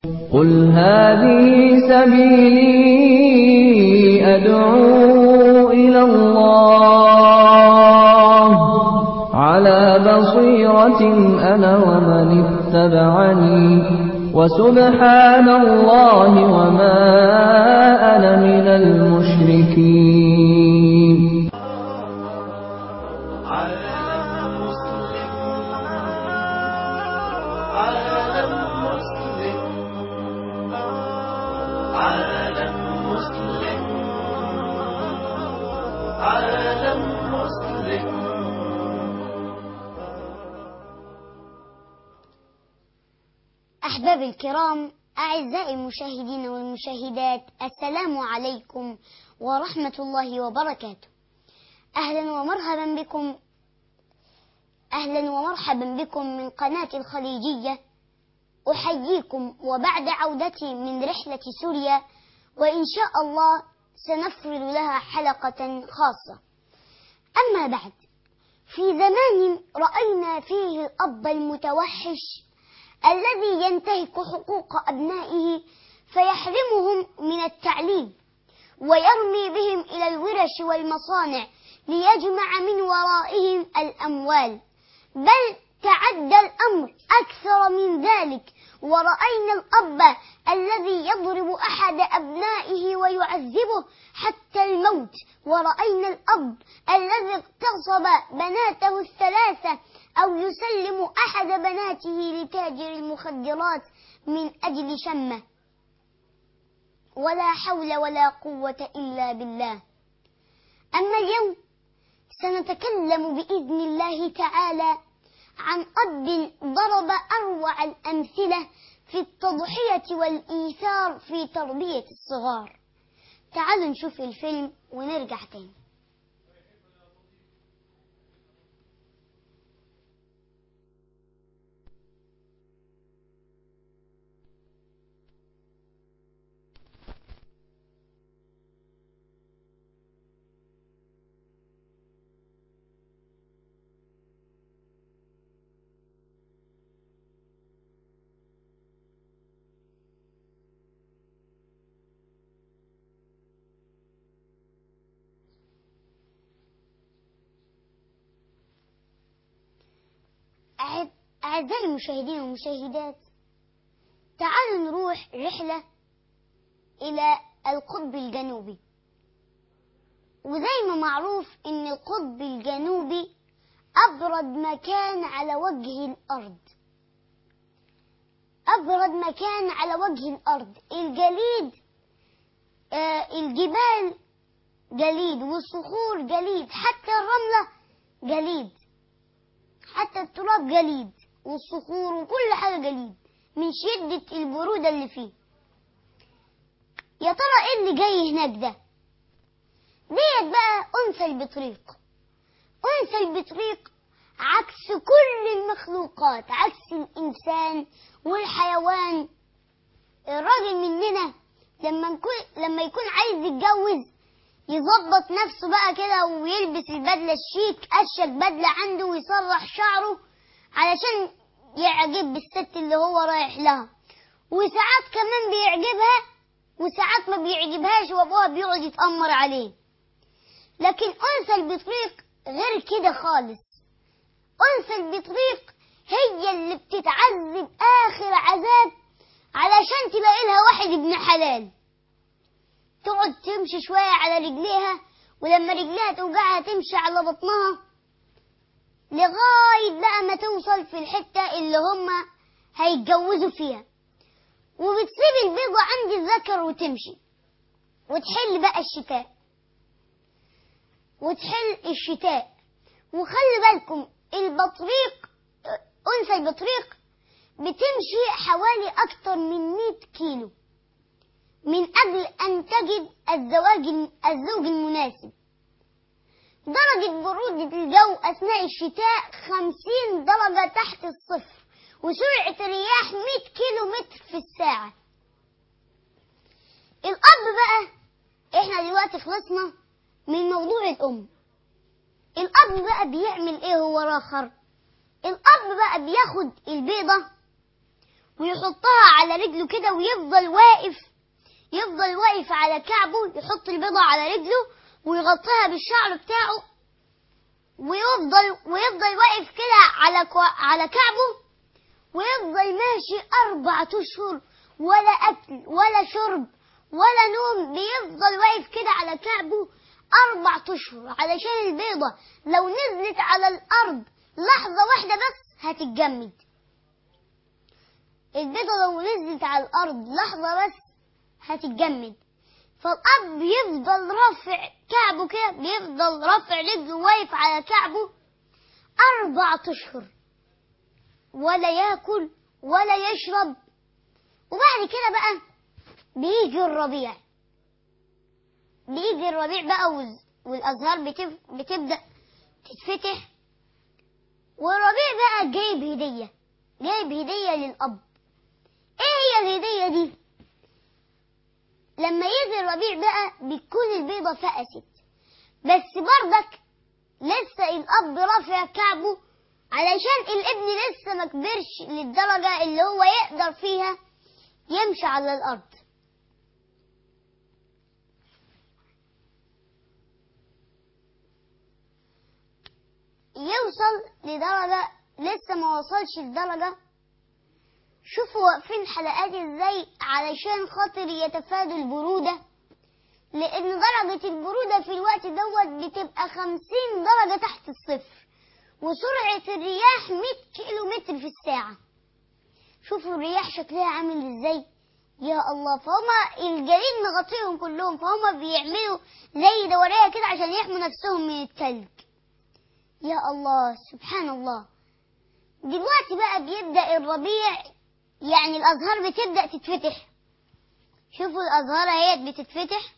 قل هذه سبيلي أدعو إلى الله على بصيرة أنا ومن اتبعني وسبحان الله وما أنا من المشركين عالم مسلم عالم مسلم عالم مسلم عالم مسلم أحبابي الكرام أعزائي المشاهدين والمشاهدات السلام عليكم ورحمة الله وبركاته أهلا ومرحبا بكم أهلا ومرحبا بكم من قناة الخليجية أحييكم وبعد عودتي من رحلة سوريا وإن شاء الله سنفرد لها حلقة خاصة أما بعد في زمان رأينا فيه الأب المتوحش الذي ينتهك حقوق أبنائه فيحرمهم من التعليم ويرمي بهم إلى الورش والمصانع ليجمع من ورائهم الأموال بل تعدى الأمر أكثر من ذلك ورأينا الأب الذي يضرب أحد أبنائه ويعذبه حتى الموت ورأينا الأب الذي اغتصب بناته الثلاثة أو يسلم أحد بناته لتاجر المخدرات من أجل شمه ولا حول ولا قوة إلا بالله أما اليوم سنتكلم بإذن الله تعالى عن أب ضرب أروع الأمثلة في التضحية والإيثار في تربية الصغار تعالوا نشوف الفيلم ونرجع تاني أعز- أعزائي المشاهدين والمشاهدات تعالوا نروح رحلة إلى القطب الجنوبي وزي ما معروف إن القطب الجنوبي أبرد مكان على وجه الأرض أبرد مكان على وجه الأرض الجليد آه الجبال جليد والصخور جليد حتى الرملة جليد حتى التراب جليد والصخور وكل حاجة جليد من شدة البرودة اللي فيه يا ترى ايه اللي جاي هناك ده ديت بقى أنثى البطريق أنثى البطريق عكس كل المخلوقات عكس الإنسان والحيوان الراجل مننا لما نكون لما يكون عايز يتجوز يظبط نفسه بقى كده ويلبس البدلة الشيك أشك بدلة عنده ويسرح شعره علشان يعجب بالست اللي هو رايح لها وساعات كمان بيعجبها وساعات ما بيعجبهاش وابوها بيقعد يتأمر عليه لكن أنثى البطريق غير كده خالص أنثى البطريق هي اللي بتتعذب آخر عذاب علشان تلاقي لها واحد ابن حلال تقعد تمشي شوية على رجليها ولما رجليها توجعها تمشي على بطنها لغاية بقى ما توصل في الحتة اللي هما هيتجوزوا فيها وبتسيب البيضة عند الذكر وتمشي وتحل بقى الشتاء وتحل الشتاء وخلي بالكم البطريق أنثى البطريق بتمشي حوالي أكتر من 100 كيلو من أجل أن تجد الزواج الزوج المناسب درجة برودة الجو أثناء الشتاء 50 درجة تحت الصفر وسرعة الرياح 100 كيلو متر في الساعة الأب بقى إحنا دلوقتي خلصنا من موضوع الأم الأب بقى بيعمل إيه هو راخر الأب بقى بياخد البيضة ويحطها على رجله كده ويفضل واقف يفضل واقف على كعبه يحط البيضة على رجله ويغطيها بالشعر بتاعه ويفضل ويفضل واقف كده على كو... على كعبه ويفضل ماشي أربعة أشهر ولا أكل ولا شرب ولا نوم بيفضل واقف كده على كعبه أربعة أشهر علشان البيضة لو نزلت على الأرض لحظة واحدة بس هتتجمد البيضة لو نزلت على الأرض لحظة بس هتتجمد فالأب بيفضل رافع كعبه كده بيفضل رافع رجله واقف على كعبه أربعة أشهر ولا ياكل ولا يشرب وبعد كده بقى بيجي الربيع بيجي الربيع بقى وز- والأزهار بتف... بتبدأ تتفتح والربيع بقى جايب هدية جايب هدية للأب ايه هي الهدية دي لما يجي الربيع بقى بتكون البيضة فقست بس برضك لسه الأب رافع كعبه علشان الابن لسه ما كبرش للدرجة اللي هو يقدر فيها يمشي على الأرض يوصل لدرجة لسه ما وصلش لدرجة شوفوا واقفين حلقات ازاي علشان خاطر يتفادوا البرودة لأن درجة البرودة في الوقت دوت بتبقى خمسين درجة تحت الصفر وسرعة الرياح 100 كيلو متر في الساعة شوفوا الرياح شكلها عامل ازاي يا الله فهم الجليد مغطيهم كلهم فهم بيعملوا زي دورية كده عشان يحموا نفسهم من التلج يا الله سبحان الله دلوقتي بقى بيبدأ الربيع يعني الأزهار بتبدأ تتفتح شوفوا الأزهار اهيت بتتفتح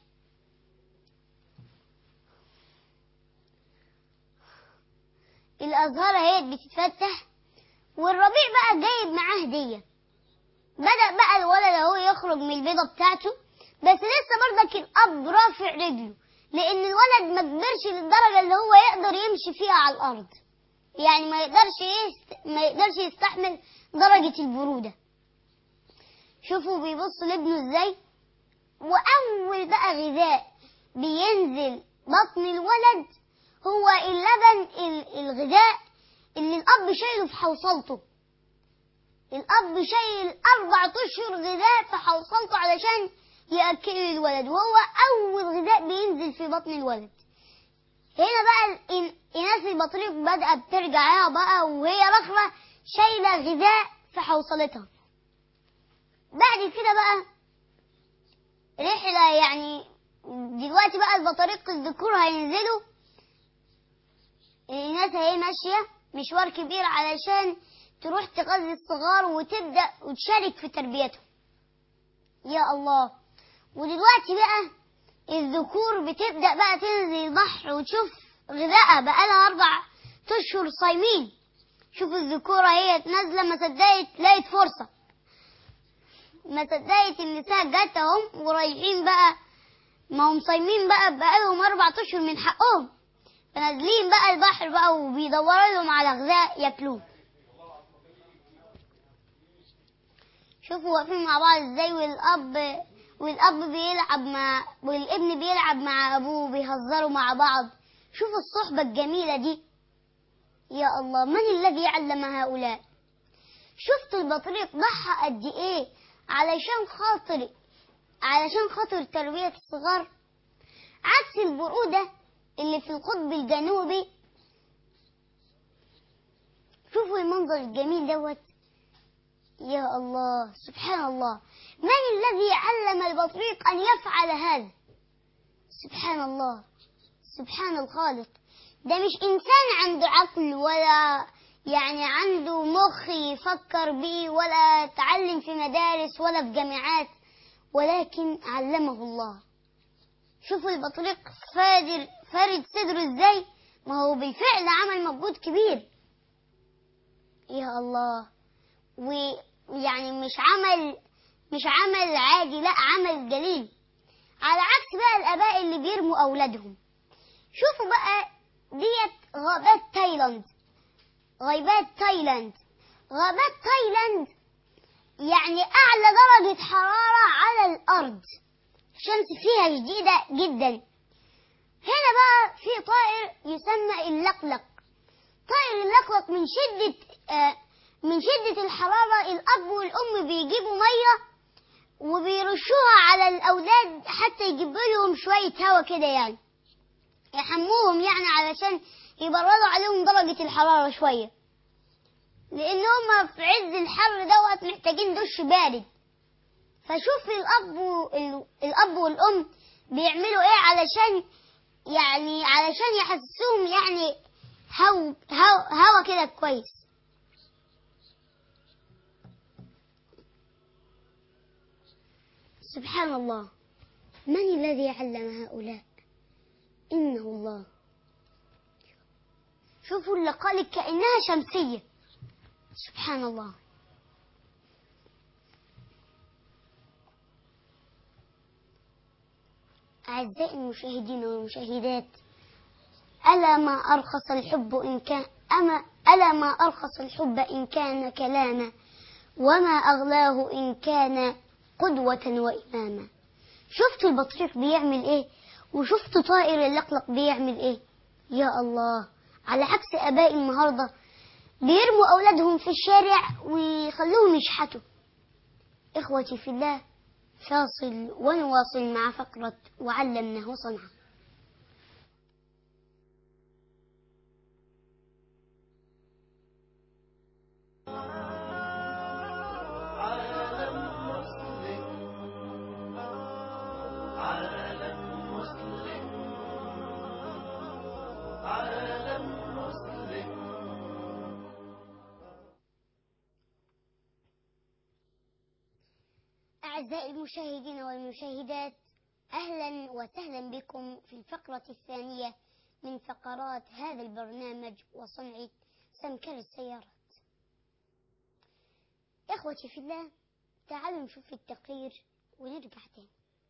الأزهار اهيت بتتفتح والربيع بقى جايب معاه هدية بدأ بقى الولد اهو يخرج من البيضة بتاعته بس لسه برضك الأب رافع رجله لأن الولد ما كبرش للدرجة اللي هو يقدر يمشي فيها على الأرض يعني ما يقدرش يست... ما يقدرش يستحمل درجة البرودة شوفوا بيبص لابنه ازاي وأول بقى غذاء بينزل بطن الولد هو اللبن ال- الغذاء اللي الأب شايله في حوصلته الأب شايل أربع أشهر غذاء في حوصلته علشان يأكله الولد وهو أول غذاء بينزل في بطن الولد هنا بقى الإن- إناث البطريق بدأت ترجع لها بقى وهي رخرة شايلة غذاء في حوصلتها بعد كده بقى رحلة يعني دلوقتي بقى البطاريق الذكور هينزلوا الناس هي ماشية مشوار كبير علشان تروح تغذي الصغار وتبدأ وتشارك في تربيتهم يا الله ودلوقتي بقى الذكور بتبدأ بقى تنزل البحر وتشوف غذائها بقالها أربع أشهر صايمين شوف الذكورة هي نازلة ما صدقت لقيت فرصة ما صدقت النساء جت اهم ورايحين بقى ما هم صايمين بقى بقالهم أربع أشهر من حقهم فنازلين بقى البحر بقى وبيدوروا لهم على غذاء ياكلوه شوفوا واقفين مع بعض ازاي والاب والاب بيلعب مع والابن بيلعب مع ابوه بيهزروا مع بعض شوفوا الصحبة الجميلة دي يا الله من الذي علم هؤلاء شفت البطريق ضحى قد ايه علشان خاطر علشان خاطر تربية الصغار عكس البرودة اللي في القطب الجنوبي شوفوا المنظر الجميل دوت يا الله سبحان الله من الذي علم البطريق أن يفعل هذا سبحان الله سبحان الخالق ده مش إنسان عنده عقل ولا يعني عنده مخ يفكر بيه ولا تعلم في مدارس ولا في جامعات ولكن علمه الله شوفوا البطريق فادر فارد صدره ازاي ما هو بالفعل عمل مجهود كبير يا الله ويعني مش عمل مش عمل عادي لا عمل جليل على عكس بقى الآباء اللي بيرموا أولادهم شوفوا بقى ديت غابات تايلاند غيبات تايلاند غابات تايلاند يعني أعلى درجة حرارة على الأرض الشمس فيها شديدة جدا هنا بقى في طائر يسمى اللقلق طائر اللقلق من شدة آه، من شدة الحرارة الأب والأم بيجيبوا مية وبيرشوها على الأولاد حتى يجيبوا لهم شوية هوا كده يعني يحموهم يعني علشان يبردوا عليهم درجة الحرارة شوية لأن هم في عز الحر دوت محتاجين دش بارد فشوف الأب و- ال- الأب والأم بيعملوا إيه علشان يعني علشان يحسسوهم يعني هو هو هوا كده كويس سبحان الله من الذي علم هؤلاء إنه الله شوفوا اللقالق كأنها شمسية سبحان الله أعزائي المشاهدين والمشاهدات ألا ما أرخص الحب إن كان أما ألا ما أرخص الحب إن كان كلاما وما أغلاه إن كان قدوة وإماما شفت البطريق بيعمل إيه وشفت طائر اللقلق بيعمل إيه يا الله على عكس آباء النهاردة بيرموا أولادهم في الشارع ويخلوهم يشحتوا إخوتي في الله فاصل ونواصل مع فقرة وعلمناه صنعا عالم مسلم عالم مسلم عالم مسلم أعزائي المشاهدين والمشاهدات أهلا وسهلا بكم في الفقرة الثانية من فقرات هذا البرنامج وصنعة سمكر السيارات إخوتي في الله تعالوا نشوف التقرير ونرجع تاني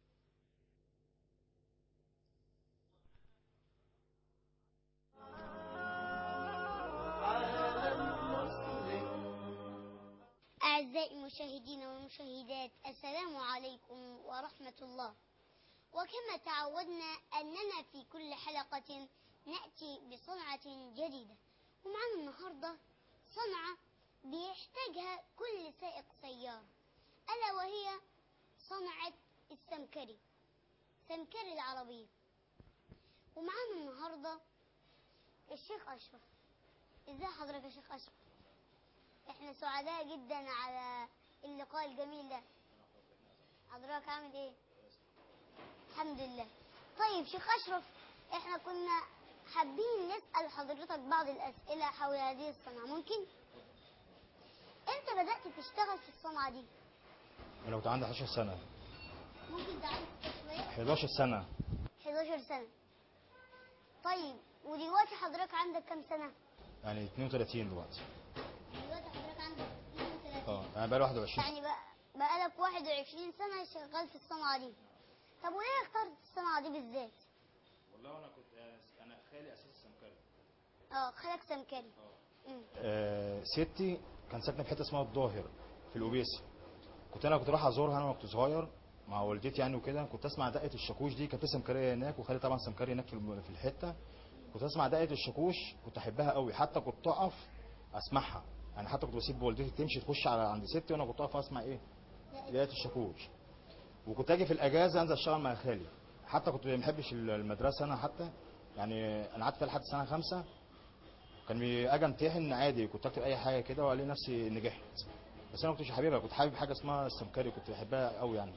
أعزائي المشاهدين والمشاهدات السلام عليكم ورحمة الله وكما تعودنا أننا في كل حلقة نأتي بصنعة جديدة ومعنا النهاردة صنعة بيحتاجها كل سائق سيارة ألا وهي صنعة السمكري سمكري العربية ومعانا النهاردة الشيخ أشرف ازاي حضرتك يا شيخ أشرف احنا سعداء جدا على اللقاء الجميل ده حضرتك عامل ايه الحمد لله طيب شيخ اشرف احنا كنا حابين نسال حضرتك بعض الاسئله حول هذه الصنعه ممكن امتى بدات تشتغل في الصنعه دي انا كنت عندي 11 سنه ممكن تعرف شويه 11 سنه 11 سنه طيب ودلوقتي حضرتك عندك كام سنه يعني 32 دلوقتي دلوقتي حضرتك عندك 32 اه انا بقالي 21 يعني بقى بقالك 21 سنة شغال في الصنعة دي طب وليه اخترت الصنعة دي بالذات؟ والله انا كنت انا خالي اساس السمكري اه خالك سمكري مم. آه ستي كان ساكنه في حته اسمها الظاهر في الأوبيسي كنت انا كنت رايح ازورها انا وكنت صغير مع والدتي يعني وكده كنت اسمع دقه الشاكوش دي كانت في سمكريه هناك وخالي طبعا سمكري هناك في الم- في الحته كنت اسمع دقه الشاكوش كنت احبها قوي حتى كنت اقف اسمعها يعني حتى كنت بسيب والدتي تمشي تخش على عند ستي وانا كنت اقف اسمع ايه دقه الشاكوش وكنت اجي في الاجازه انزل اشتغل مع خالي حتى كنت ما بحبش المدرسه انا حتى يعني انا قعدت فيها لحد سنه خمسه كان بي- اجي امتحن عادي كنت اكتب اي حاجه كده والاقي نفسي نجحت بس انا ما كنتش حاببها كنت حابب حاجه اسمها السمكري كنت بحبها قوي يعني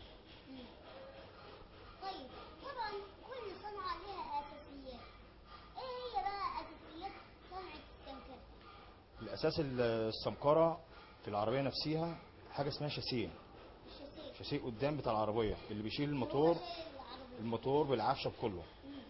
طيب طبعا كل صنعة لها أساسيات ايه هي بقى أساسيات صنعة السمكري؟ الاساس ال- السمكره في العربيه نفسها حاجه اسمها شاسيه الشاسيه شاسيه قدام بتاع العربيه اللي بيشيل الموتور العربية. الموتور بالعفشه بكله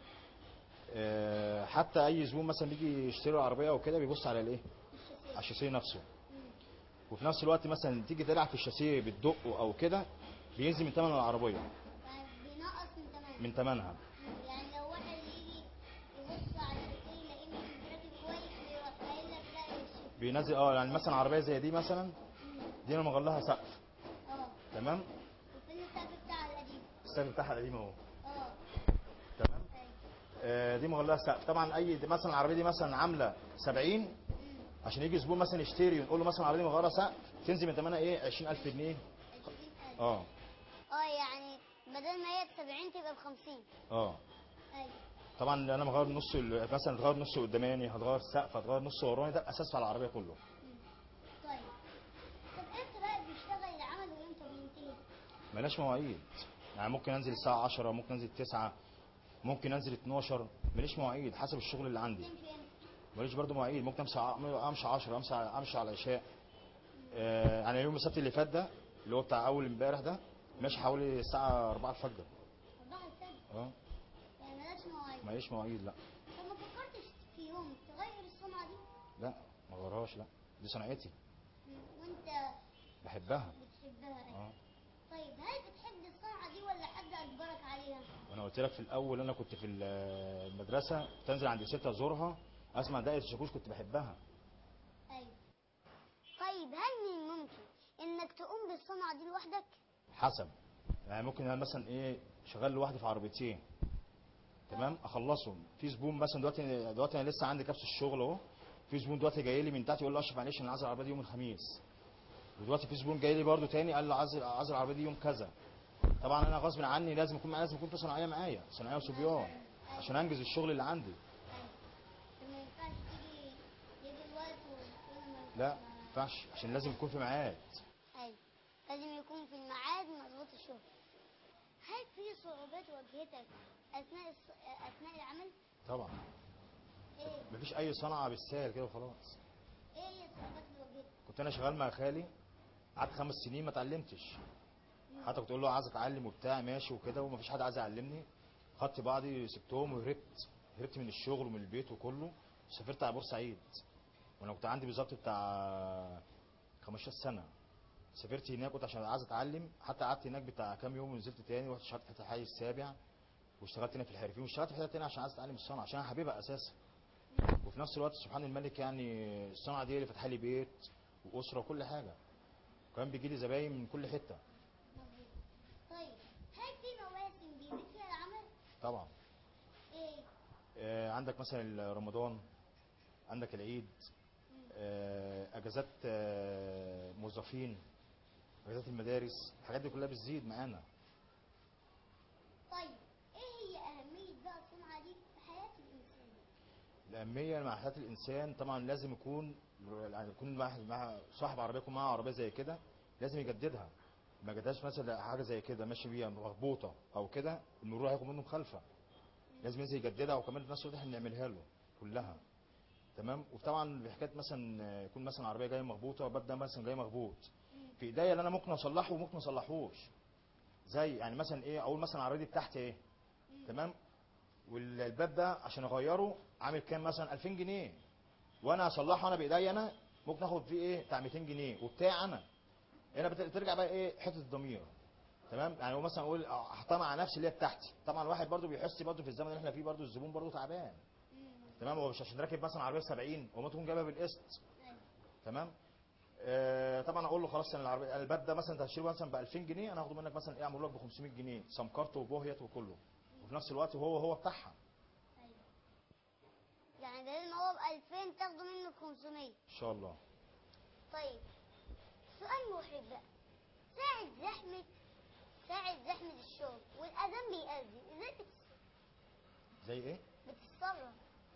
آه، حتى اي زبون مثلا بيجي يشتري العربيه او كده بيبص على الايه الشاسيه على الشاسيه نفسه وفي نفس الوقت مثلا تيجي تلعب في الشاسيه بتدقه او كده بينزل من ثمن العربيه بينقص من تمام من ثمنها يعني لو واحد يجي يبص على الشاسيه يلاقيه مش راكب كويس بيروح قايل لك لا يا شيخ بينزل اه يعني مثلا عربيه زي دي مثلا دي انا مغلها سقف تمام وفين السقف بتاعها القديم السقف بتاعها قديم اهو اه تمام ايوه آه، دي مغلقه سقف طبعا اي دي مثلا العربيه دي مثلا عامله 70 عشان يجي زبون مثلا يشتري ونقول له مثلا العربيه دي مغيره سقف تنزل من ثمنها ايه 20000 جنيه 20000 اه اه يعني بدل ما هي ب 70 تبقى ب 50 اه ايوه طبعا انا مغير نص ال- مثلا هتغير نص قداماني هتغير السقف هتغير نص وراني ده الاساس على العربيه كله طيب طب امتى بقى بيشتغل العمل وامتى بينتهي؟ ملاش مواعيد يعني ممكن انزل الساعه 10 ممكن انزل 9 ممكن انزل 12 ماليش مواعيد حسب الشغل اللي عندي تمشي امتى؟ ماليش برضو مواعيد ممكن امشي ع- امشي 10 امشي امشي على العشاء آه يعني يوم السبت اللي فات ده اللي هو بتاع اول امبارح ده ماشي حوالي الساعه 4 الفجر 4 الفجر اه يعني مالهاش مواعيد ماليش مواعيد لا طب ما فكرتش في يوم تغير الصنعة دي؟ لا ما غيرهاش لا دي صنعتي مم. وانت بحبها بتحبها ايه؟ اه طيب هل بتحب الصنعة دي ولا حد اجبرك عليها؟ وانا قلت لك في الاول انا كنت في ال- المدرسه تنزل عند ستة ازورها اسمع دقه الشاكوش كنت بحبها ايوه طيب هل من الممكن انك تقوم بالصنعة دي لوحدك؟ حسب يعني ممكن انا مثلا ايه شغال لوحدي في عربيتين تمام اخلصهم في زبون مثلا دلوقتي دلوقتي انا لسه عندي كبس الشغل اهو في زبون دلوقتي جاي لي من تحت يقول لي اشرف معلش انا عايز العربيه دي يوم الخميس ودلوقتي في زبون جاي لي برده تاني قال له عايز عايز العربيه دي يوم كذا طبعا انا غصب عني لازم يكون معايا لازم يكون في صناعيه معايا صناعيه وصبيان عشان انجز الشغل اللي عندي ايوه طب ما ينفعش تيجي يجي الوقت وتقول ما لا ما- ما ينفعش عشان لازم يكون في ميعاد ايوه لازم يكون في الميعاد مظبوط الشغل هل في صعوبات واجهتك اثناء الص... اثناء العمل؟ طبعا ايه؟ مفيش اي صنعه بالسهل كده وخلاص ايه هي الصعوبات اللي واجهتك؟ كنت انا شغال مع خالي قعدت خمس سنين ما اتعلمتش حتى كنت اقول له عايز اتعلم وبتاع ماشي وكده ومفيش حد عايز يعلمني خدت بعضي سبتهم وهربت هربت من الشغل ومن البيت وكله سافرت على بورسعيد وانا كنت عندي بالظبط بتاع 15 سنه سافرت هناك كنت عشان عايز اتعلم حتى قعدت هناك بتاع كام يوم ونزلت تاني ورحت اشتغلت في الحي السابع واشتغلت هنا في الحرفيين واشتغلت في حته تاني عشان عايز اتعلم الصنعه عشان انا حاببها اساسا وفي نفس الوقت سبحان الملك يعني الصنعه دي اللي فاتحه لي بيت واسره وكل حاجه كمان بيجي لي زباين من كل حته مظبوط طيب هل في مواسم بيزيد فيها العمل؟ طبعا ايه؟ آه، عندك مثلا رمضان عندك العيد آه، اجازات آه، موظفين اجازات المدارس الحاجات دي كلها بتزيد معانا طيب ايه هي اهمية بقى الصنعة دي في حياة الانسان؟ الأهمية مع حياة الإنسان طبعا لازم يكون يعني يكون واحد مع صاحب عربية يكون معاه عربية زي كده لازم يجددها ما جددش مثلا حاجة زي كده ماشي بيها مخبوطة أو كده المرور هياخد منه مخالفة لازم ينزل يجددها وكمان في نفس الوقت احنا نعملها له كلها تمام وطبعا بحكايه مثلا يكون مثلا عربيه جايه مخبوطه وباب ده مثلا جاي مخبوط في ايديا اللي انا ممكن اصلحه وممكن ما اصلحوش زي يعني مثلا ايه اقول مثلا العربيه دي بتاعتي ايه تمام والباب ده عشان اغيره عامل كام مثلا 2000 جنيه وانا اصلحه انا بايديا انا ممكن اخد فيه ايه بتاع 200 جنيه وبتاعي انا هنا بت- بترجع بقى ايه حته الضمير تمام يعني هو مثلا اقول احطها مع نفسي اللي هي بتاعتي طبعا الواحد برضو بيحس برضو في الزمن اللي احنا فيه برضو الزبون برضو تعبان تمام هو مش عشان راكب مثلا عربيه ب 70 هو ممكن تكون جايبها بالقسط ايوه تمام آه طبعا اقول له خلاص انا العربيه الباب ده مثلا انت هتشتريه مثلا ب 2000 جنيه انا هاخده منك مثلا ايه اعمله لك ب 500 جنيه سمكرته وبوهيت وكله وفي نفس الوقت هو هو بتاعها ايوه يعني بدل ما هو ب 2000 تاخده منه ب 500 ان شاء الله طيب سؤال محرج بقى ساعة زحمة ساعة زحمة الشغل والأذان بيأذن ازاي بتس- زي ايه بتتصرف؟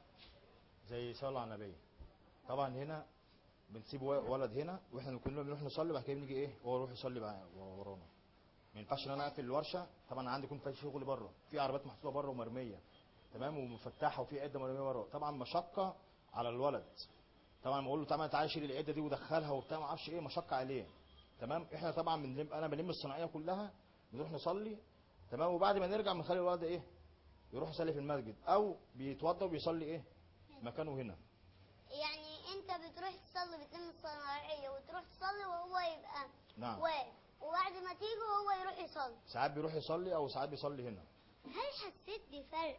زي صلاه على النبي طبعا هنا بنسيب و- ولد هنا واحنا كلنا بنروح نصلي وبعد كده بنيجي ايه هو يروح يصلي بقى ورانا ما ينفعش ان انا اقفل الورشه طبعا عندي يكون في شغل بره في عربيات محطوطه بره ومرميه تمام ومفتحه وفي عده مرميه بره طبعا مشقه على الولد طبعا بقول له طبعا تعالى شيل العده دي ودخلها وبتاع ما اعرفش ايه مشقه عليه تمام احنا طبعا بنلم انا بلم الصناعيه كلها بنروح نصلي تمام وبعد ما نرجع بنخلي الولد ايه يروح يصلي في المسجد او بيتوضى وبيصلي ايه مكانه هنا يعني انت بتروح تصلي بتلم الصناعية وتروح تصلي وهو يبقى نعم. واقف وبعد ما تيجي هو يروح يصلي ساعات بيروح يصلي او ساعات بيصلي هنا هل حسيت بفرق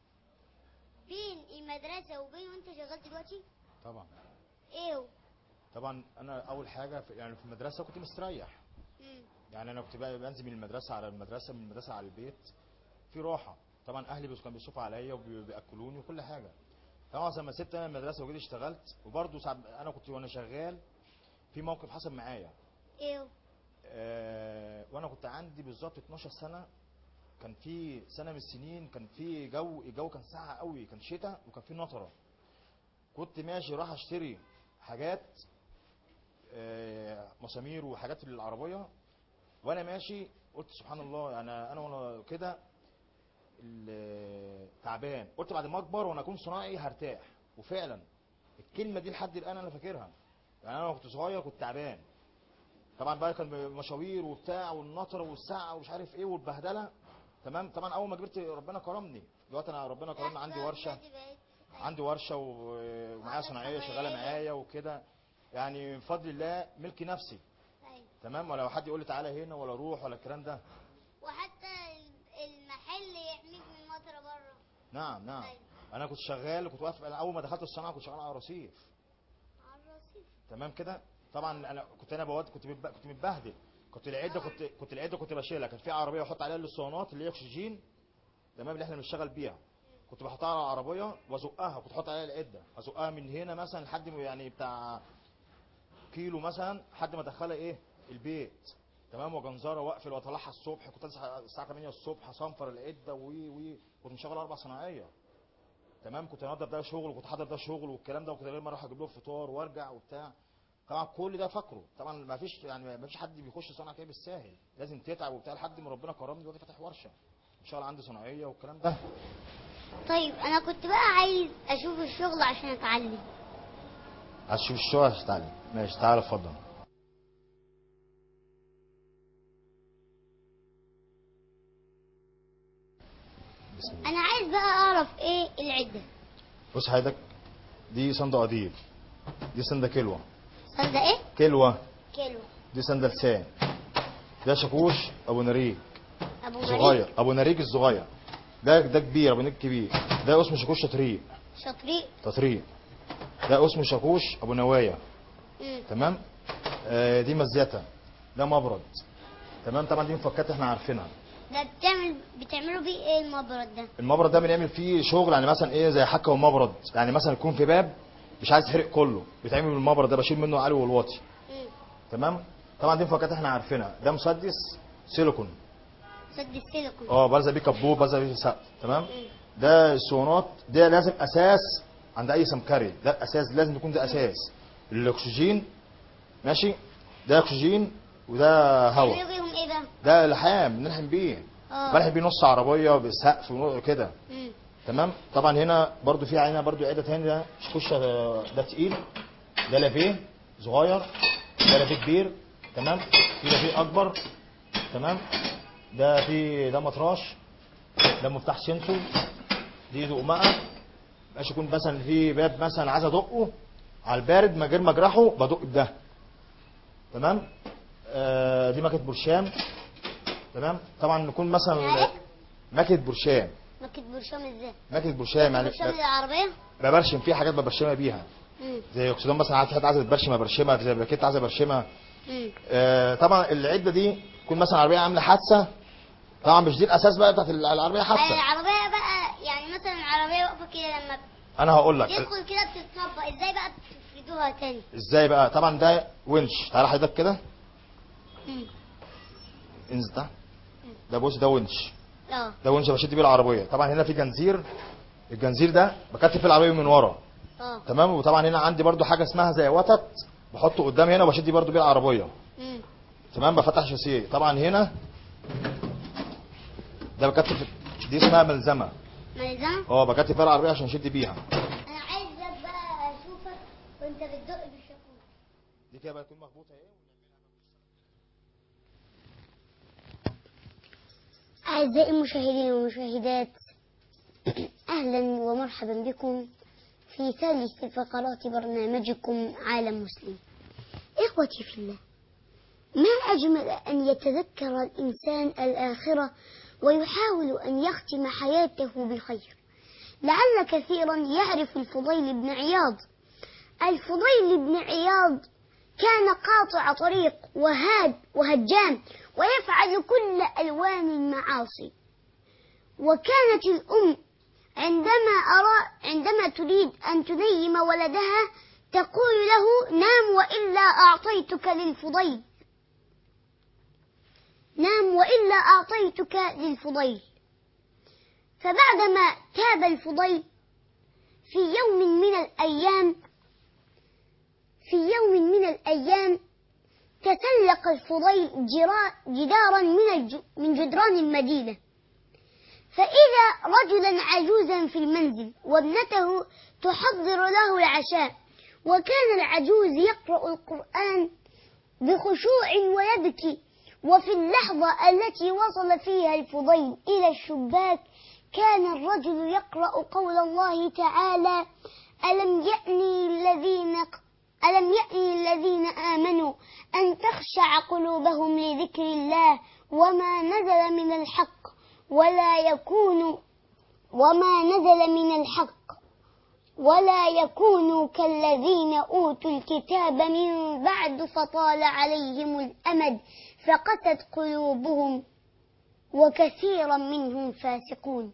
بين المدرسة وبين وانت شغال دلوقتي؟ طبعا ايه هو؟ طبعا انا اول حاجه في يعني في المدرسه كنت مستريح مم. يعني انا كنت بقى بنزل من المدرسه على المدرسه من المدرسه على البيت في راحه طبعا اهلي بس كانوا بيصرفوا عليا وبياكلوني وكل حاجه طبعا لما سبت انا المدرسه وجيت اشتغلت وبرضه ساعات انا كنت وانا شغال في موقف حصل معايا ايه آه، وانا كنت عندي بالظبط 12 سنه كان في سنه من السنين كان في جو الجو كان ساقع قوي كان شتاء وكان في نطره كنت ماشي راح اشتري حاجات آه، مسامير وحاجات للعربيه وانا ماشي قلت سبحان الله انا انا وانا كده ال- تعبان قلت بعد ما اكبر وانا اكون صناعي هرتاح وفعلا الكلمه دي لحد الان انا فاكرها يعني انا كنت صغير كنت تعبان طبعا بقى كان مشاوير وبتاع والنطره والساعه ومش عارف ايه والبهدله تمام طبعا اول ما كبرت ربنا كرمني دلوقتي انا ربنا كرمني عندي ورشه عندي ورشه و- ومعايا صناعيه شغاله معايا وكده يعني بفضل الله ملك نفسي أيوة. تمام ولا حد يقول لي تعالى هنا ولا روح ولا الكلام ده وحتى المحل يحميك من المطره بره نعم نعم أيوة. انا كنت شغال كنت واقف انا اول ما دخلت الصناعه كنت شغال على رصيف على الرصيف تمام كده طبعا انا كنت انا بواد كنت متب- كنت متبهدل كنت العده كنت كنت العده كنت بشيلها كان في عربيه احط عليها الاسطوانات اللي هي اكسجين تمام اللي احنا بنشتغل بيها كنت بحطها على العربيه وازقها كنت احط عليها العده ازقها من هنا مثلا لحد ما يعني بتاع كيلو مثلا لحد ما ادخلها ايه البيت تمام وجنزاره واقفل واطلعها الصبح كنت اصحى الساعه 8 الصبح اصنفر العده وي وي كنت مشغل اربع صناعيه تمام كنت انضف ده شغل وكنت حاضر ده شغل والكلام ده وكنت غير ما اروح اجيب لهم فطار وارجع وبتاع طبعا كل ده فاكره طبعا ما فيش يعني ما فيش حد بيخش صنعه كده بالساهل لازم تتعب وبتاع لحد ما ربنا كرمني دلوقتي فاتح ورشه شغال عندي صناعيه والكلام ده طيب انا كنت بقى عايز اشوف الشغل عشان اتعلم عايز تشوف الشغل عشان تتعلم ماشي تعالى اتفضل بسم الله انا عايز بقى اعرف ايه العده بص حضرتك دي صندة قديم دي صندة كلوة صدق ايه كلوة كيلو دي صندة لسان ده شاكوش ابو نريج ابو مريض صغير ابو نريج الصغير ده ده كبير ابو نريج كبير ده اسمه شاكوش تطريق شطريق تطريق ده اسمه شاكوش ابو نوايا مم. تمام آه دي مزيته ده مبرد تمام طبعا دي مفكات احنا عارفينها ده بتعمل بتعملوا بيه ايه المبرد ده المبرد ده بنعمل فيه شغل يعني مثلا ايه زي حكه ومبرد يعني مثلا يكون في باب مش عايز يتحرق كله بيتعمل من المبرد ده بشيل منه العلو والواطي مم. تمام طبعا دي مفكات احنا عارفينها ده مسدس سيليكون سد السيليكون اه بلزق بيه كبوب بلزق بيه سقف تمام مم. ده الصونات ده لازم اساس عند اي سمكري ده الاساس لازم يكون ده اساس الاكسجين ماشي ده اكسجين وده هواء بتعملوا بيهم ايه بقى ده لحام بنلحم بيه اه بلحم بيه نص عربيه بالسقف وكده مم. تمام طبعا هنا برضو في عينه برضو عده تاني ده شكوش ده تقيل ده لافيه صغير ده لافيه كبير تمام في لافيه اكبر تمام ده في ده مطراش ده مفتاح سنسو دي دقمقه ماشي يكون مثلا في باب مثلا عايز ادقه على البارد من غير ما اجرحه بدق بده تمام آه دي ماكينه برشام تمام طبعا نكون مثلا إيه؟ ماكينه برشام ماكينة برشام ازاي ماكينه برشام يعني برشام العربيه ببرشم فيه حاجات ببرشمها بيها مم. زي اكسدون مثلا عايز حد عايز برشمها برشمها زي باكيت عايز برشمها مم. آه طبعا العده دي تكون مثلا عربيه عامله حادثه طبعا مش دي الاساس بقى بتاعت العربيه آه، حادثه العربيه بقى يعني مثلا العربيه واقفه كده لما انا هقول لك تدخل كده بتتطبق ازاي بقى تفردوها تاني ازاي بقى طبعا ده ونش تعالى حضرتك كده مم. انزل تحت ده بص ده ونش اه ده ونش بشد بيه العربيه طبعا هنا في جنزير الجنزير ده بكتف فيه العربيه من ورا اه تمام وطبعا هنا عندي برضو حاجه اسمها زي وتد بحطه قدامي هنا وبشد برضو بيه العربيه مم. تمام بفتح شاسيه طبعا هنا ده بكتف دي اسمها ملزمه ملزمه اه بكتف فيها العربيه عشان اشد بيها انا عايزك بقى اشوفك وانت بتدق بالشاكوش دي كده بقى تكون مخبوطه ايه أعزائي المشاهدين والمشاهدات أهلا ومرحبا بكم في ثالث فقرات برنامجكم عالم مسلم إخوتي في الله ما أجمل أن يتذكر الإنسان الآخرة ويحاول أن يختم حياته بخير لعل كثيرا يعرف الفضيل بن عياض الفضيل بن عياض كان قاطع طريق وهاد وهجام ويفعل كل ألوان المعاصي وكانت الأم عندما أرى عندما تريد أن تنيم ولدها تقول له نام وإلا أعطيتك للفضيل نام وإلا أعطيتك للفضيل فبعدما تاب الفضيل في يوم من الأيام في يوم من الأيام تسلق الفضيل جرا- جدارا من الج- من جدران المدينة فإذا رجلا عجوزا في المنزل وابنته تحضر له العشاء وكان العجوز يقرأ القرآن بخشوع ويبكي وفي اللحظة التي وصل فيها الفضيل إلى الشباك كان الرجل يقرأ قول الله تعالى ألم يأني الذين ألم يأني الذين آمنوا أن تخشع قلوبهم لذكر الله وما نزل من الحق ولا يكونوا وما نزل من الحق ولا يكونوا كالذين أوتوا الكتاب من بعد فطال عليهم الأمد فقست قلوبهم وكثيرا منهم فاسقون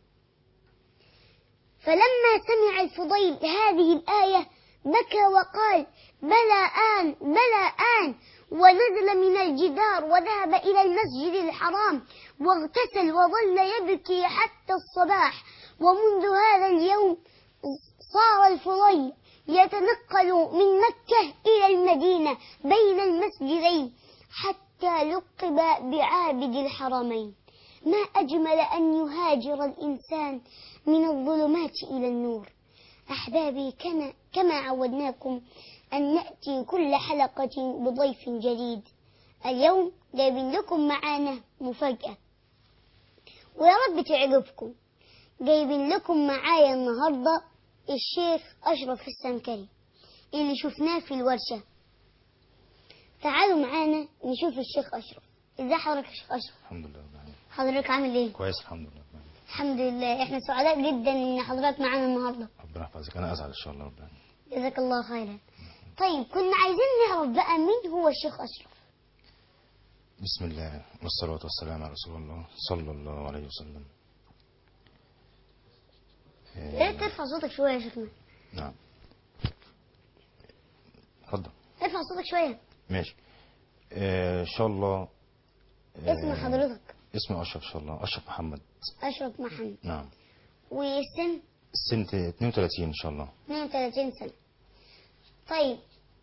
فلما سمع الفضيل هذه الآية بكى وقال بلى آن بلى آن ونزل من الجدار وذهب إلى المسجد الحرام واغتسل وظل يبكي حتى الصباح ومنذ هذا اليوم صار الفضيل يتنقل من مكة إلى المدينة بين المسجدين حتى لقب بعابد الحرمين ما أجمل أن يهاجر الإنسان من الظلمات إلى النور أحبابي كما, كما عودناكم أن نأتي كل حلقة بضيف جديد اليوم جايبين لكم معانا مفاجأة ويا رب تعجبكم جايبين لكم معايا النهاردة الشيخ أشرف السمكري اللي شفناه في الورشة تعالوا معانا نشوف الشيخ أشرف ازاي حضرتك يا شيخ أشرف الحمد لله رب العالمين. حضرتك عامل ايه كويس الحمد لله رب العالمين. الحمد لله احنا سعداء جدا ان حضرتك معانا النهارده ربنا يحفظك انا اسعد ان شاء الله رب العالمين. جزاك الله خيرا طيب كنا عايزين نعرف بقى مين هو الشيخ أشرف بسم الله والصلاة والسلام على رسول الله صلى الله عليه وسلم يا ريت ترفع صوتك شوية يا شيخنا نعم اتفضل ارفع صوتك شوية ماشي آه، ان شاء الله آه، اسم حضرتك اسمي اشرف ان شاء الله اشرف محمد أشرف محمد نعم والسن السنة 32 ان شاء الله 32 سنة طيب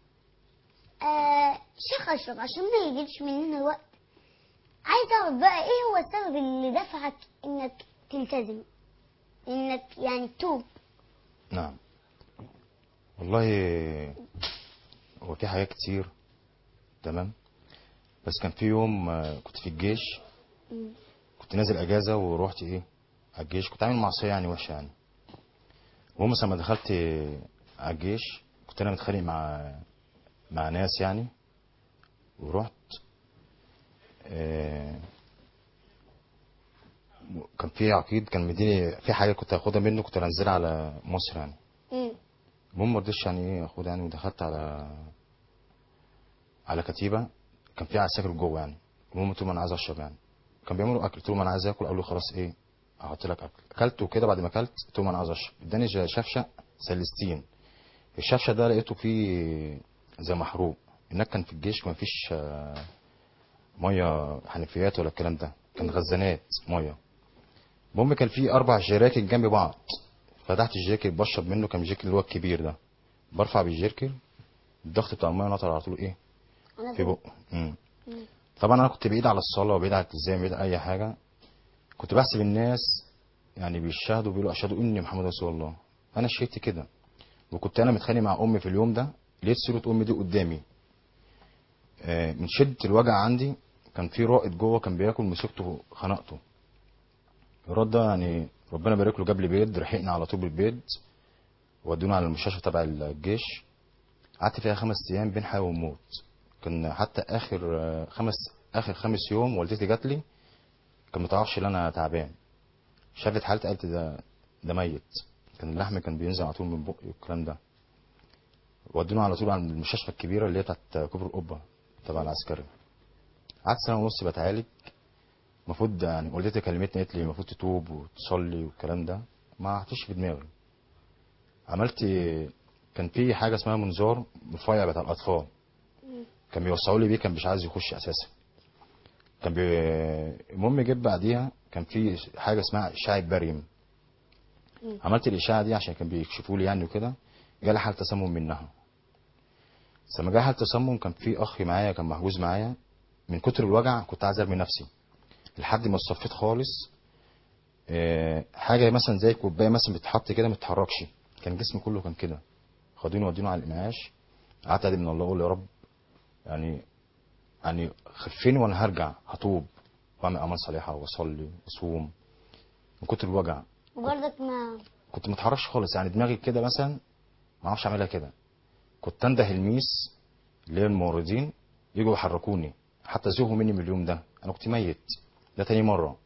آه شيخ أشرف عشان ما يجيش مننا الوقت عايز أعرف بقى إيه هو السبب اللي دفعك إنك تلتزم إنك يعني تتوب نعم والله هو في حاجات كتير تمام بس كان في يوم آه، كنت في الجيش مم. كنت نازل اجازه ورحت ايه على الجيش كنت عامل معصيه يعني وحشه يعني المهم مثلا لما دخلت على الجيش كنت انا متخانق مع مع ناس يعني ورحت آه، كان في عقيد كان مديني في حاجه كنت هاخدها منه كنت هنزلها على مصر يعني مم. المهم ما رضيتش يعني ايه اخدها يعني ودخلت على على كتيبه كان في عساكر جوه يعني المهم قلت لهم انا عايز اشرب يعني كان بيعملوا اكل قلت لهم انا عايز اكل قالوا لي خلاص ايه هحط لك اكل اكلت وكده بعد ما اكلت قلت لهم انا عايز اشرب اداني ج- شفشه سلستين الشفشه ده لقيته فيه زي محروق هناك كان في الجيش ما فيش آه، ميه حنفيات ولا الكلام ده كان خزانات ميه المهم كان في اربع جراكن جنب بعض فتحت الجيركن بشرب منه كان الجيركن اللي هو الكبير ده برفع بالجيركن الضغط بتاع الميه نطر على طول ايه أنا في فوق. بقه مم. مم. طبعا انا كنت بعيد على الصلاه وبعيد على الالتزام وبعيد على اي حاجه كنت بحسب الناس يعني بيشهدوا بيقولوا اشهدوا اني محمد رسول الله انا شهدت كده وكنت انا متخانق مع امي في اليوم ده لقيت صوره امي دي قدامي آه، من شده الوجع عندي كان في رائد جوه كان بياكل مسكته خنقته الرد ده يعني ربنا يبارك له جاب لي بيض رحقنا على طول بالبيض ودونا على المستشفى تبع الجيش قعدت فيها خمس ايام بين حياه وموت كان حتى اخر آه، خمس اخر خمس يوم والدتي جات لي كان ما تعرفش ان انا تعبان شافت حالتي قالت ده ده ميت كان اللحم كان بينزل على طول من بقي والكلام ده ودونا على طول على المستشفى الكبيره اللي هي بتاعت كوبري القبه تبع العسكري قعدت سنه ونص بتعالج المفروض يعني والدتي كلمتني قالت لي المفروض تتوب وتصلي والكلام ده ما عطيش في دماغي عملت كان في حاجه اسمها منظار رفيع بتاع الاطفال كان بيوسعوا لي بيه كان مش عايز يخش اساسا كان بي... المهم جيت بعديها كان في حاجه اسمها اشعه بريم عملت الاشعه دي عشان كان بيكشفوا لي يعني وكده جالي حاله تسمم منها بس لما جالي حاله تسمم كان في اخ معايا كان محجوز معايا من كتر الوجع كنت عايز ارمي نفسي لحد ما صفيت خالص آه، حاجه مثلا زي كوبايه مثلا بتتحط كده ما تتحركش كان جسمي كله كان كده خدوني ودوني على الانعاش قعدت ادعي من الله اقول يا رب يعني يعني خفني وانا هرجع هتوب واعمل اعمال صالحه واصلي واصوم من كتر الوجع وبرضك ما كنت ما اتحركش خالص يعني دماغي كده مثلا ما اعرفش اعملها كده كنت انده الميس اللي هي الممرضين يجوا يحركوني حتى زهقوا مني من اليوم ده انا كنت ميت ده تاني مره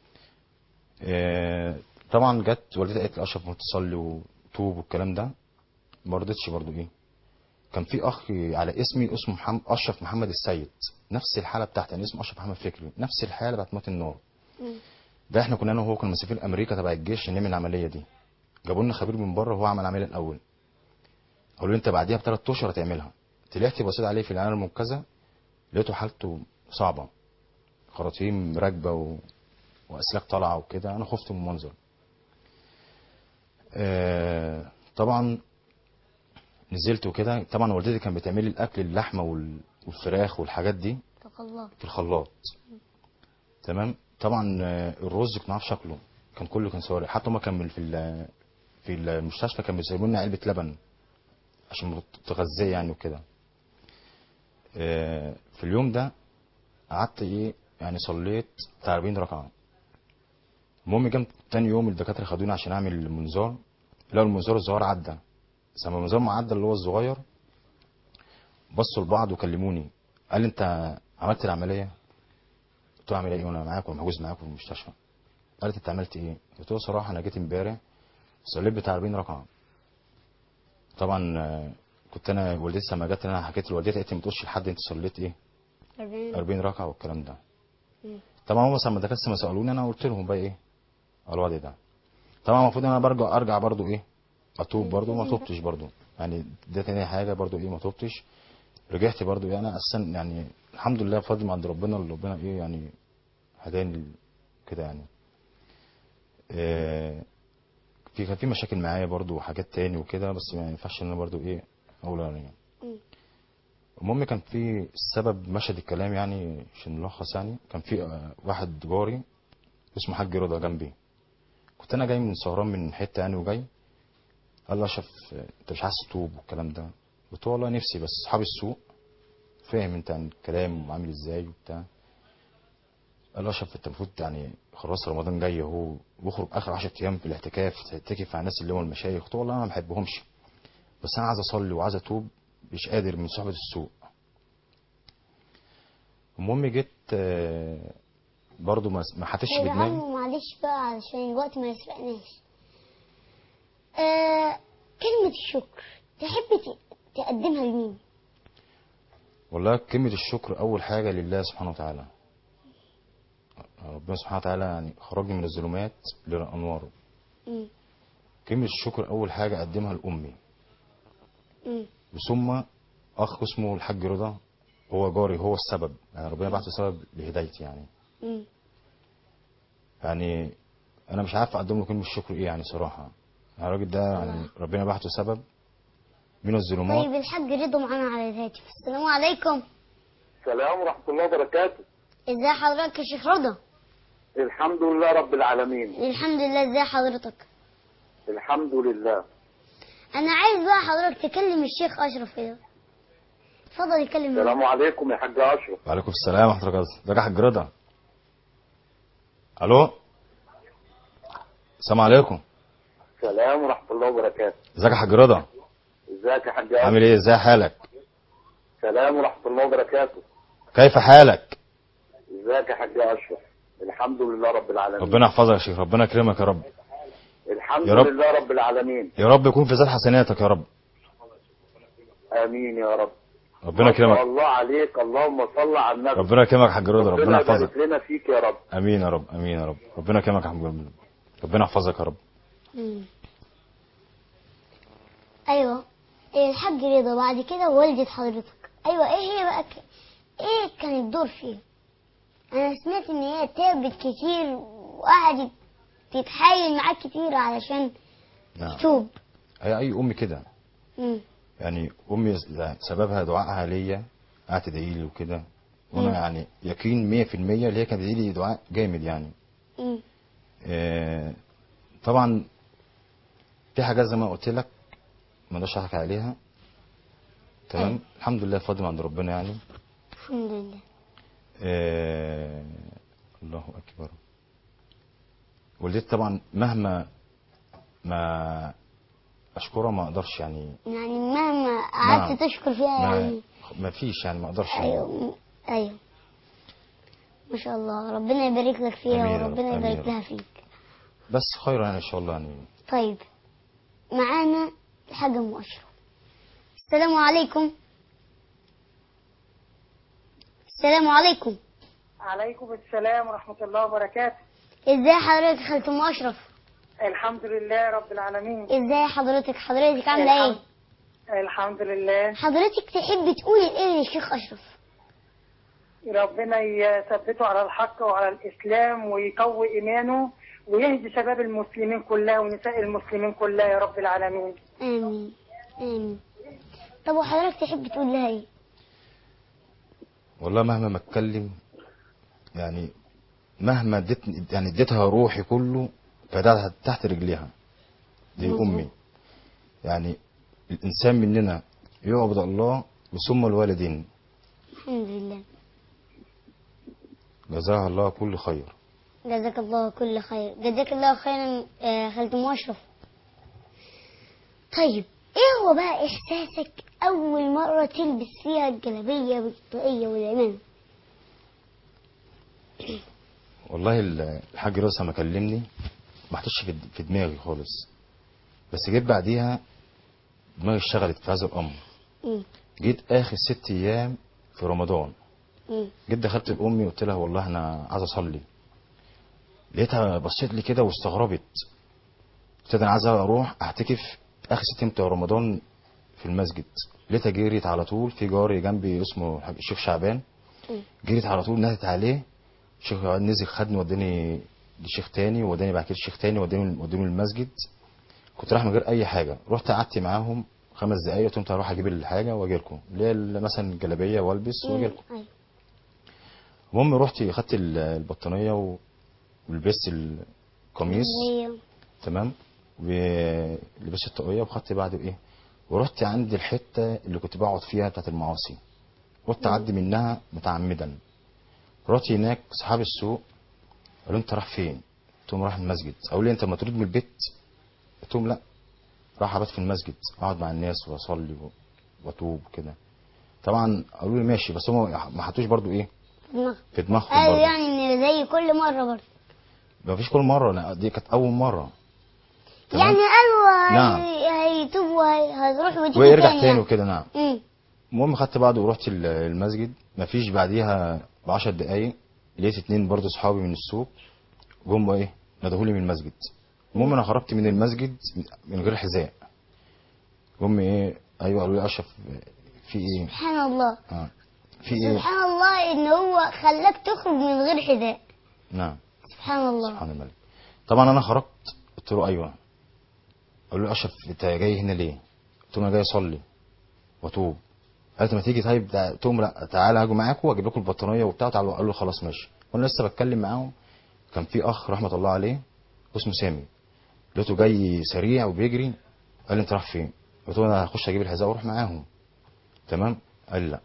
آه، طبعا جت والدتي قالت لي اشرف ما تصلي وتوب والكلام ده ما رضيتش برضو ايه كان في اخ على اسمي اسمه محمد اشرف محمد السيد نفس الحاله بتاعتي انا اسمي اشرف محمد فكري نفس الحاله بتاعت موت النار ده احنا كنا انا وهو كنا مسافرين امريكا تبع الجيش عشان نعمل العمليه دي جابوا لنا خبير من بره وهو عمل العمليه الاول قالوا لي انت بعديها بثلاث اشهر هتعملها طلعت بصيت عليه في العنايه المركزه لقيته حالته صعبه خراطيم راكبه و... واسلاك طالعه وكده انا خفت من المنظر آه طبعا نزلت وكده طبعا والدتي كانت بتعمل لي الاكل اللحمه وال- والفراخ والحاجات دي اتق الله في الخلاط تمام طبعا آه، الرز كنت عارف شكله كان كله كان سواري حتى هما كان في ال- في المستشفى كانوا بيسيبوا لنا علبه لبن عشان تغذيه يعني وكده آه، في اليوم ده قعدت ايه يعني صليت بتاع 40 ركعه المهم جم تاني يوم الدكاتره خدوني عشان اعمل المنظار لقوا المنظار الصغير عدى بس لما المنظار ما عدى اللي هو الصغير بصوا لبعض وكلموني قال لي انت عملت العمليه قلت له اعمل ايه وانا معاك ومحجوز معاك في المستشفى قالت انت عملت ايه قلت له صراحه انا جيت امبارح صليت بتاع 40 ركعه طبعا آه، كنت انا والدتي لما جت انا حكيت لوالدتي قالت لي ما تقولش لحد انت صليت ايه 40 40 ركعه والكلام ده طبعا هم لما الدكاتره ما سالوني انا قلت لهم بقى ايه على الوضع ده طبعا المفروض انا برجع ارجع برضو ايه اتوب برضو ما توبتش برضو يعني ده تاني حاجه برضو ايه ما توبتش رجعت برضو يعني انا اساسا يعني الحمد لله بفضل من عند ربنا اللي ربنا ايه يعني هداني كده يعني آه، في كان في مشاكل معايا برضو وحاجات تاني وكده بس ما ينفعش ان انا برضو ايه اقول يعني المهم كان في السبب مشهد الكلام يعني عشان نلخص يعني كان في آه، واحد جاري اسمه حاج رضا جنبي كنت انا جاي من سهران من حته يعني وجاي قال لي اشرف آه، انت مش عايز تتوب والكلام ده قلت له والله نفسي بس اصحاب السوق فاهم انت عن الكلام وعامل ازاي وبتاع قال لي اشرف انت المفروض يعني خلاص رمضان جاي اهو واخرج اخر 10 ايام في الاعتكاف تعتكف مع الناس اللي هم المشايخ قلت له والله انا ما بحبهمش بس انا عايز اصلي وعايز اتوب مش قادر من صحبه السوق المهم جيت آه، برضو ما ما حاتش طيب يا بدماغي عم معلش بقى علشان الوقت ما يسرقناش آه كلمة الشكر تحب ت- تقدمها لمين؟ والله كلمة الشكر أول حاجة لله سبحانه وتعالى ربنا سبحانه وتعالى يعني خرجني من الظلمات للأنوار مم. كلمة الشكر أول حاجة أقدمها لأمي مم. ثم أخ اسمه الحاج رضا هو جاري هو السبب يعني ربنا بعته سبب لهدايتي يعني مم. يعني أنا مش عارف أقدم له كلمة الشكر إيه يعني صراحة يعني الراجل ده يعني ربنا بعته سبب من الظلمات طيب الحاج رضا معانا على الهاتف السلام عليكم السلام ورحمة الله وبركاته ازي حضرتك يا شيخ رضا الحمد لله رب العالمين الحمد لله ازي حضرتك الحمد لله انا عايز بقى حضرتك تكلم الشيخ اشرف كده اتفضل يكلم معاك. السلام عليكم يا حاج أشرف وعليكم السلام ورحمة الله وبركاته ازيك يا حاج رضا ألو السلام عليكم السلام ورحمة الله وبركاته ازيك يا حاج رضا ازيك يا حاج أشرف عامل ايه ازاي حالك السلام ورحمة الله وبركاته كيف حالك ازيك يا حاج أشرف الحمد لله رب العالمين ربنا يحفظك يا شيخ ربنا يكرمك يا رب الحمد يا رب. لله رب العالمين يا رب يكون في ذات حسناتك يا رب آمين يا رب ربنا ما شاء يكرمك الله عليك اللهم صل على النبي ربنا يكرمك يا حاج رضا ربنا ربنا يحفظك يبارك لنا فيك يا رب امين يا رب امين يا رب ربنا يكرمك يا حاج رضا ربنا يحفظك يا رب مم. ايوه إيه الحاج رضا بعد كده والدة حضرتك ايوه ايه هي بقى ك... ايه كان الدور فيها انا سمعت ان هي تعبت كتير وقعدت تتحايل معاك كتير علشان نعم توب هي اي ام كده مم. يعني امي سببها دعائها ليا قعدت تدعي لي وكده وانا مم. يعني يقين 100% اللي هي كانت بتدعي لي دعاء جامد يعني مم. آه، طبعا في حاجات زي ما قلت لك ما اقدرش احكي عليها تمام أيوة. الحمد لله فضل من عند ربنا يعني الحمد لله آه، الله اكبر والدتي طبعا مهما ما اشكرها ما اقدرش يعني يعني مهما قعدت نعم. تشكر فيها ما, يعني ما فيش يعني ما اقدرش يعني. ايوه ايوه ما شاء الله ربنا يبارك لك فيها آمين يا رب، وربنا آمين يا يبارك رب. لها فيك بس خير يعني ان شاء الله يعني طيب معانا الحاج ام اشرف السلام عليكم السلام عليكم عليكم السلام ورحمة الله وبركاته ازاي حضرتك خالة ام اشرف الحمد لله رب العالمين ازاي حضرتك حضرتك عامله ايه الحمد- الحمد لله حضرتك تحب تقولي ايه للشيخ اشرف ربنا يثبته على الحق وعلى الإسلام ويقوي إيمانه ويهدي شباب المسلمين كلها ونساء المسلمين كلها يا رب العالمين امين امين طب وحضرتك تحب تقول لها ايه والله مهما ما اتكلم يعني مهما اديت يعني اديتها روحي كله فده تحت رجليها دي مظبوط. امي يعني الانسان مننا يعبد الله ثم الوالدين الحمد لله جزاها الله كل خير جزاك الله كل خير جزاك الله خيرا آه، خالة ام اشرف طيب ايه هو بقى احساسك اول مرة تلبس فيها الجلابية والطاقية والعمامة والله ال- الحاج راسا ما كلمني ما حطش في في دماغي خالص بس جيت بعديها دماغي اشتغلت في هذا الامر مم. جيت اخر ست ايام في رمضان مم. جيت دخلت لامي وقلت لها والله انا عايز اصلي لقيتها بصيت لي كده واستغربت قلت لها انا عايز اروح اعتكف اخر ست ايام بتوع رمضان في المسجد لقيتها جريت على طول في جاري جنبي اسمه الحاج- الشيخ شعبان مم. جريت على طول نادت عليه الشيخ نزل خدني وداني لشيخ تاني وداني بعد كده لشيخ تاني وداني وداني المسجد كنت رايح من غير اي حاجه رحت قعدت معاهم خمس دقايق قلت لهم تعالوا اروح اجيب الحاجه واجي لكم اللي هي مثلا الجلابيه والبس واجي لكم أيوة. المهم رحت خدت ال- البطانيه و- ولبست القميص هي تمام ولبست الطاقيه وخدت بعد ايه ورحت عند الحته اللي كنت بقعد فيها بتاعت المعاصي رحت اعدي منها متعمدا رحت هناك صحاب السوق قالوا انت رايح فين؟ قلت لهم رايح المسجد قالوا لي انت ما تريد من البيت؟ قلت لهم لا رايح ابات في المسجد اقعد مع الناس واصلي و- واتوب كده طبعا قالوا لي ماشي بس هم ما حطوش برضو ايه دماغ في دماغهم ايوه برضو يعني ان زي كل مرة برضه ما فيش كل مره لا دي كانت اول مره تمام؟ يعني قالوا نعم. هي- هيتوب وهيروح ويجي ويرجع تاني تاني يعني. وكده نعم مم. المهم خدت بعضه ورحت ال- المسجد مفيش بعديها ب 10 دقايق لقيت اتنين برضه صحابي من السوق جم بقى ايه ندهولي من المسجد المهم انا خرجت من المسجد من غير حذاء جم ايه ايوه قالوا لي اشرف في ايه سبحان الله اه في ايه سبحان الله ان هو خلاك تخرج من غير حذاء نعم سبحان الله سبحان الملك طبعا انا خرجت قلت له ايوه قالوا لي اشرف انت جاي هنا ليه قلت له انا جاي اصلي واتوب قالت ما تيجي طيب تع- قلت لهم لا تعالى هاجي معاكم واجيب لكم البطانيه وبتاع تعالوا قالوا خلاص ماشي وانا لسه بتكلم معاهم كان في اخ رحمه الله عليه اسمه سامي لقيته جاي سريع وبيجري قال لي انت رايح فين قلت له انا هخش اجيب الحذاء واروح معاهم تمام قال لي لا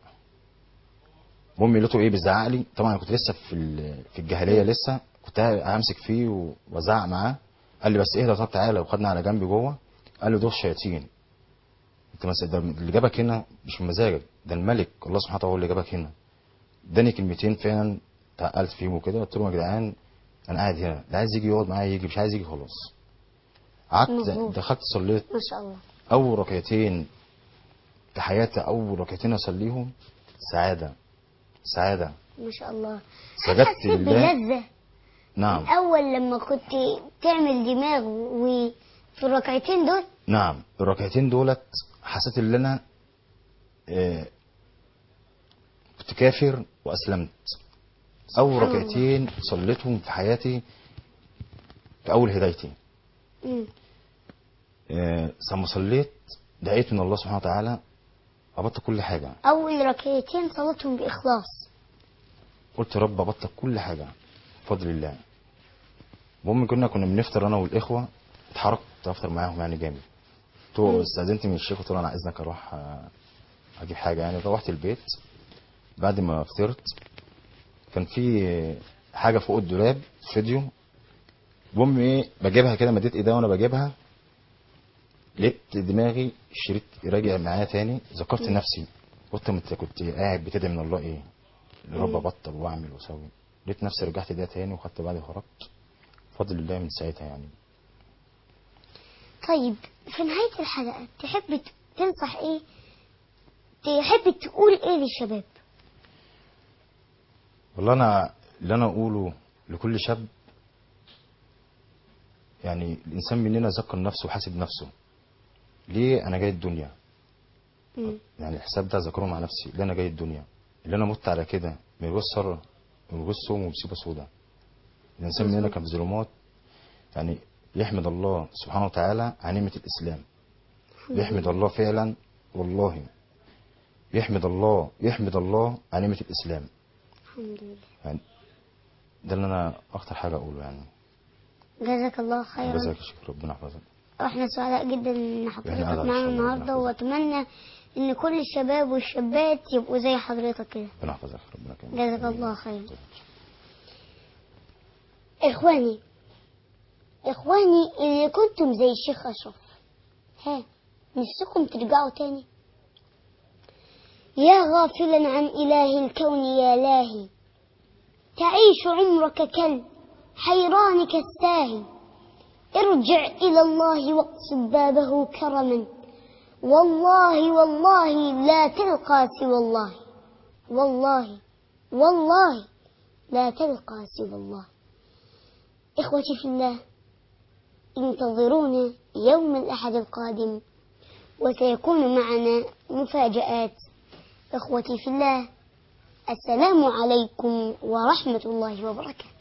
المهم لقيته ايه بيزعق لي طبعا انا كنت لسه في ال- في الجاهليه لسه كنت همسك فيه و- وازعق معاه قال لي بس اهدى طب تعالى وخدنا على جنب جوه قال له دول شياطين انت مثلا ده اللي جابك هنا مش من مزاجك ده الملك الله سبحانه وتعالى هو اللي جابك هنا اداني كلمتين فعلا تعقلت فيهم وكده قلت لهم يا جدعان انا قاعد هنا اللي عايز يجي يقعد معايا يجي مش عايز يجي خلاص قعدت مظبوط. دخلت صليت ما شاء الله اول ركعتين في حياتي اول ركعتين اصليهم سعاده سعاده ما شاء الله سجدت حسيت لله. بلذة نعم أول لما كنت تعمل دماغ وفي الركعتين دول نعم الركعتين دولت حسيت ان انا آه، كنت كافر واسلمت اول سبحان الله. ركعتين صليتهم في حياتي في اول هدايتي مم. آه، لما صليت دعيت من الله سبحانه وتعالى ابطل كل حاجه أول ركعتين صلاتهم بإخلاص قلت يا رب ابطل كل حاجه بفضل الله المهم كنا كنا بنفطر انا والاخوه اتحركت افطر معاهم يعني جامد قلت له استاذنت من الشيخ قلت له انا عايزك اروح آه، اجيب حاجه يعني روحت البيت بعد ما فطرت كان في حاجه فوق الدولاب فيديو المهم ايه بجيبها كده مديت ايديا وانا بجيبها لقيت دماغي الشريط راجع معايا تاني ذكرت نفسي قلت انت كنت قاعد بتدعي من الله ايه يا رب ابطل واعمل واسوي لقيت نفسي رجعت ده تاني وخدت بعدي خرجت بفضل الله من ساعتها يعني طيب في نهاية الحلقة تحب ت- تنصح إيه تحب تقول إيه للشباب والله انا اللي انا اقوله لكل شاب يعني الانسان مننا ذكر نفسه وحاسب نفسه ليه انا جاي الدنيا مم. يعني الحساب ده ذكره مع نفسي ليه انا جاي الدنيا اللي انا مت على كده من غير سر من غير صوم ومصيبه سوداء الانسان مننا كان في ظلمات يعني يحمد الله سبحانه وتعالى على نعمه الاسلام يحمد الله فعلا والله يحمد الله يحمد الله على نعمه الاسلام الحمد لله يعني ده اللي انا اكتر حاجه اقوله يعني جزاك الله خيرا جزاك شكر ربنا يحفظك احنا سعداء جدا ان حضرتك إحنا أسعد إن معانا شاء الله، النهارده ربنا واتمنى ان كل الشباب والشابات يبقوا زي حضرتك كده ربنا يحفظك ربنا يكرمك جزاك الله خيرا اخواني اخواني اللي كنتم زي الشيخ اشرف ها نفسكم ترجعوا تاني يا غافلا عن اله الكون يا لاهي تعيش عمرك كالب حيران كالساهي ارجع إلى الله واقصد بابه كرما والله والله لا تلقى سوى الله والله والله لا تلقى سوى الله إخوتي في الله انتظرونا يوم الأحد القادم وسيكون معنا مفاجآت إخوتي في الله السلام عليكم ورحمة الله وبركاته